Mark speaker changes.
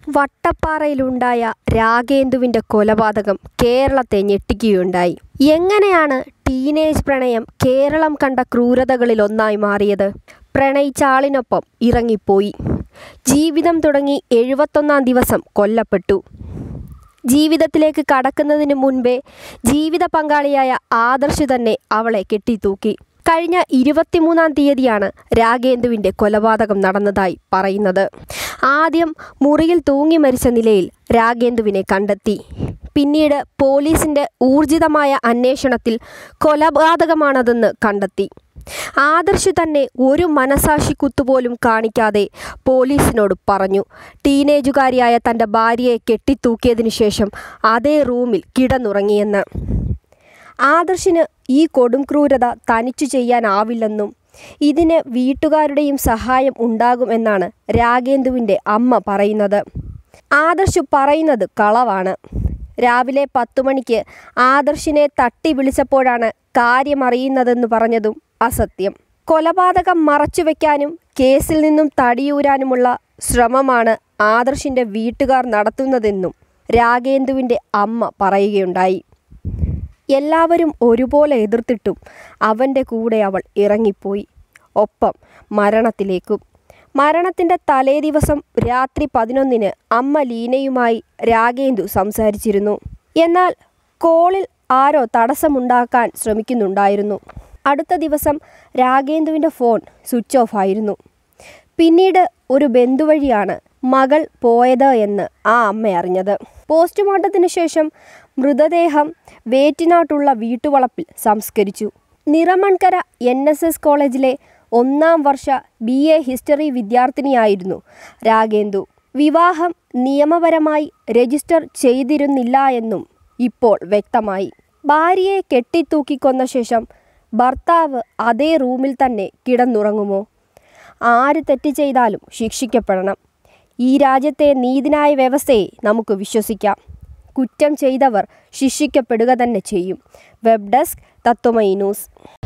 Speaker 1: വട്ടപ്പാറയിലുണ്ടായ രാഗേന്ദുവിൻ്റെ കൊലപാതകം കേരളത്തെ ഞെട്ടിക്കുകയുണ്ടായി എങ്ങനെയാണ് ടീനേജ് പ്രണയം കേരളം കണ്ട ക്രൂരതകളിലൊന്നായി മാറിയത് പ്രണയിച്ച ആളിനൊപ്പം ഇറങ്ങിപ്പോയി ജീവിതം തുടങ്ങി എഴുപത്തൊന്നാം ദിവസം കൊല്ലപ്പെട്ടു ജീവിതത്തിലേക്ക് കടക്കുന്നതിന് മുൻപേ ജീവിത പങ്കാളിയായ ആദർശ് തന്നെ അവളെ കെട്ടിത്തൂക്കി കഴിഞ്ഞ ഇരുപത്തിമൂന്നാം തീയതിയാണ് രാഗേന്ദുവിൻ്റെ കൊലപാതകം നടന്നതായി പറയുന്നത് ആദ്യം മുറിയിൽ തൂങ്ങി മരിച്ച നിലയിൽ രാഗേന്ദുവിനെ കണ്ടെത്തി പിന്നീട് പോലീസിൻ്റെ ഊർജിതമായ അന്വേഷണത്തിൽ കൊലപാതകമാണതെന്ന് കണ്ടെത്തി ആദർശ് തന്നെ ഒരു മനസാക്ഷി കുത്തുപോലും കാണിക്കാതെ പോലീസിനോട് പറഞ്ഞു ടീനേജുകാരിയായ തൻ്റെ ഭാര്യയെ കെട്ടിത്തൂക്കിയതിനു ശേഷം അതേ റൂമിൽ കിടന്നുറങ്ങിയെന്ന് ആദർശിന് ഈ കൊടും ക്രൂരത തനിച്ചു ചെയ്യാനാവില്ലെന്നും ഇതിന് വീട്ടുകാരുടെയും സഹായം ഉണ്ടാകുമെന്നാണ് രാഗേന്ദുവിൻ്റെ അമ്മ പറയുന്നത് ആദർശ് പറയുന്നത് കളവാണ് രാവിലെ പത്തു മണിക്ക് ആദർശിനെ തട്ടി വിളിച്ചപ്പോഴാണ് കാര്യമറിയുന്നതെന്ന് പറഞ്ഞതും അസത്യം കൊലപാതകം മറച്ചുവെക്കാനും കേസിൽ നിന്നും തടിയൂരാനുമുള്ള ശ്രമമാണ് ആദർശിൻ്റെ വീട്ടുകാർ നടത്തുന്നതെന്നും രാഗേന്ദുവിൻ്റെ അമ്മ പറയുകയുണ്ടായി എല്ലാവരും ഒരുപോലെ എതിർത്തിട്ടും അവൻ്റെ കൂടെ അവൾ ഇറങ്ങിപ്പോയി ഒപ്പം മരണത്തിലേക്കും മരണത്തിൻ്റെ തലേ ദിവസം രാത്രി പതിനൊന്നിന് അമ്മ ലീനയുമായി രാഗേന്ദു സംസാരിച്ചിരുന്നു എന്നാൽ കോളിൽ ആരോ തടസ്സമുണ്ടാക്കാൻ ശ്രമിക്കുന്നുണ്ടായിരുന്നു അടുത്ത ദിവസം രാഗേന്ദുവിൻ്റെ ഫോൺ സ്വിച്ച് ഓഫ് ആയിരുന്നു പിന്നീട് ഒരു ബന്ധുവഴിയാണ് മകൾ പോയത് എന്ന് ആ അമ്മ അറിഞ്ഞത് പോസ്റ്റ്മോർട്ടത്തിന് ശേഷം മൃതദേഹം വേറ്റിനാട്ടുള്ള വീട്ടുവളപ്പിൽ സംസ്കരിച്ചു നിറമൺകര എൻ എസ് എസ് കോളേജിലെ ഒന്നാം വർഷ ബി എ ഹിസ്റ്ററി വിദ്യാർത്ഥിനിയായിരുന്നു രാഗേന്ദു വിവാഹം നിയമപരമായി രജിസ്റ്റർ ചെയ്തിരുന്നില്ല എന്നും ഇപ്പോൾ വ്യക്തമായി ഭാര്യയെ കെട്ടിത്തൂക്കിക്കൊന്ന ശേഷം ഭർത്താവ് അതേ റൂമിൽ തന്നെ കിടന്നുറങ്ങുമോ ആര് തെറ്റ് ചെയ്താലും ശിക്ഷിക്കപ്പെടണം ഈ രാജ്യത്തെ നീതിന്യായ വ്യവസ്ഥയെ നമുക്ക് വിശ്വസിക്കാം കുറ്റം ചെയ്തവർ ശിക്ഷിക്കപ്പെടുക തന്നെ ചെയ്യും വെബ് ഡെസ്ക് തത്വമൈ ന്യൂസ്